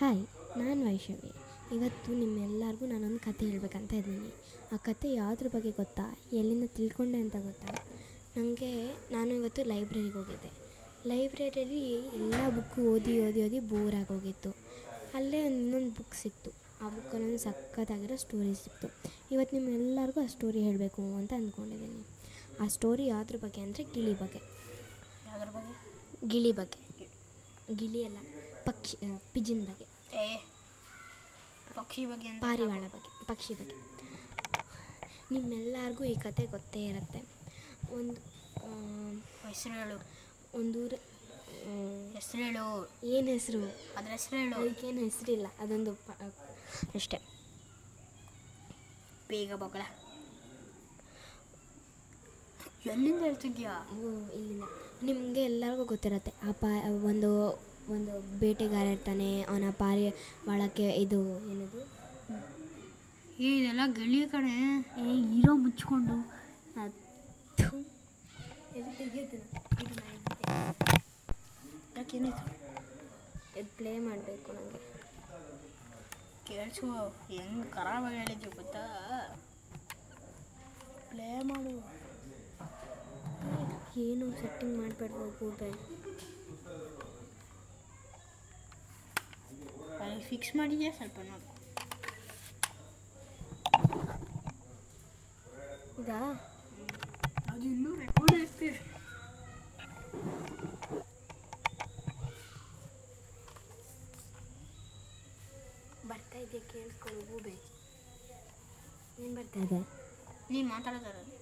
Hi ನಾನು ವೈಷ್ಣವಿ ಇವತ್ತು ನಿಮ್ಮೆಲ್ಲರಿಗೂ ನಾನೊಂದು ಕತೆ ಹೇಳ್ಬೇಕಂತ ಇದ್ದೀನಿ ಆ ಕತೆ ಯಾವುದ್ರ ಬಗ್ಗೆ ಗೊತ್ತಾ ಎಲ್ಲಿಂದ ತಿಳ್ಕೊಂಡೆ ಅಂತ ಗೊತ್ತಾ ನನಗೆ ನಾನು ಇವತ್ತು ಲೈಬ್ರರಿಗೆ ಹೋಗಿದ್ದೆ ಲೈಬ್ರರಿಯಲ್ಲಿ ಎಲ್ಲ ಬುಕ್ಕು ಓದಿ ಓದಿ ಓದಿ ಬೋರ್ ಆಗೋಗಿತ್ತು ಅಲ್ಲೇ ಒಂದು ಇನ್ನೊಂದು ಬುಕ್ ಸಿಕ್ತು ಆ ಬುಕ್ಕಲ್ಲಿ ಒಂದು ಸಖತ್ತಾಗಿರೋ ಸ್ಟೋರಿ ಸಿಕ್ತು ಇವತ್ತು ನಿಮ್ಮೆಲ್ಲರಿಗೂ ಆ ಸ್ಟೋರಿ ಹೇಳಬೇಕು ಅಂತ ಅಂದ್ಕೊಂಡಿದ್ದೀನಿ ಆ ಸ್ಟೋರಿ ಯಾವುದ್ರ ಬಗ್ಗೆ ಅಂದರೆ ಗಿಳಿ ಬಗ್ಗೆ ಯಾವ್ದ್ರ ಬಗ್ಗೆ ಗಿಳಿ ಬಗ್ಗೆ ಗಿಳಿ ಅಲ್ಲ ಪಕ್ಷಿ ಪಿಜಿನ್ ಬಗ್ಗೆ ಏ ಪಕ್ಷಿ ಬಗ್ಗೆ ಅಂತ ಪಾರಿವಾಳ ಬಗ್ಗೆ ಪಕ್ಷಿ ಬಗ್ಗೆ ನಿಮ್ಮೆಲ್ಲರಿಗೂ ಈ ಕತೆ ಗೊತ್ತೇ ಇರುತ್ತೆ ಒಂದು ಹೆಸರು ಹೇಳು ಒಂದೂರು ಹೆಸರು ಹೇಳು ಏನು ಹೆಸರು ಅದ್ರ ಹೆಸರು ಹೇಳು ಅದಕ್ಕೇನು ಹೆಸರಿಲ್ಲ ಅದೊಂದು ಪ ಅಷ್ಟೇ ಬೇಗ ಬಗಳ ಎಲ್ಲಿಂದ ಹೇಳ್ತಿದ್ಯಾ ಓ, ಇಲ್ಲಿಂದ ನಿಮಗೆ ಎಲ್ಲರಿಗೂ ಗೊತ್ತಿರುತ್ತೆ ಆ ಪಾ ಒಂದು ಒಂದು ಬೇಟೆಗಾರ ಇರ್ತಾನೆ ಅವನ ಪಾರಿವಾಳಕ್ಕೆ ಇದು ಏನದು ಏ ಇದೆಲ್ಲ ಗಿಳಿ ಕಣೆ ಏ ಹೀರೋ ಮುಚ್ಕೊಂಡು ಥು. ಇದು ತೆಗಿಯೋದಿಲ್ಲ. ಇದು ನಾನು ತೆಗಿತೀನಿ. ಯಾಕೇನಿತ್ತು ಇದು ಪ್ಲೇ ಮಾಡಬೇಕು ನನಗೆ ಕೇಳಿಸು ಹೆಂಗೆ ಖರಾಬಾಗಿ ಹೇಳಿದ್ವಿ ಗೊತ್ತಾ ಪ್ಲೇ ಮಾಡು ಏನು ಸೆಟ್ಟಿಂಗ್ ಮಾಡಬೇಡ್ದು ಗೂಗಲ್ ಅಲ್ಲಿ ಫಿಕ್ಸ್ ಮಾಡಿದ್ಯಾ ಸ್ವಲ್ಪ ನೋಡು ಇದಾ ಅದು ಇನ್ನೂ ರೆಕಾರ್ಡ್ ಆಗ್ತಿದೆ ಬರ್ತಾ ಇದೆ ಕೇಳಿಸ್ಕೊಳ್ಳು ಗೂಬೆ ಏನು ಬರ್ತಾ ಇದೆ ನೀನು ಮಾತಾಡೋದಾರ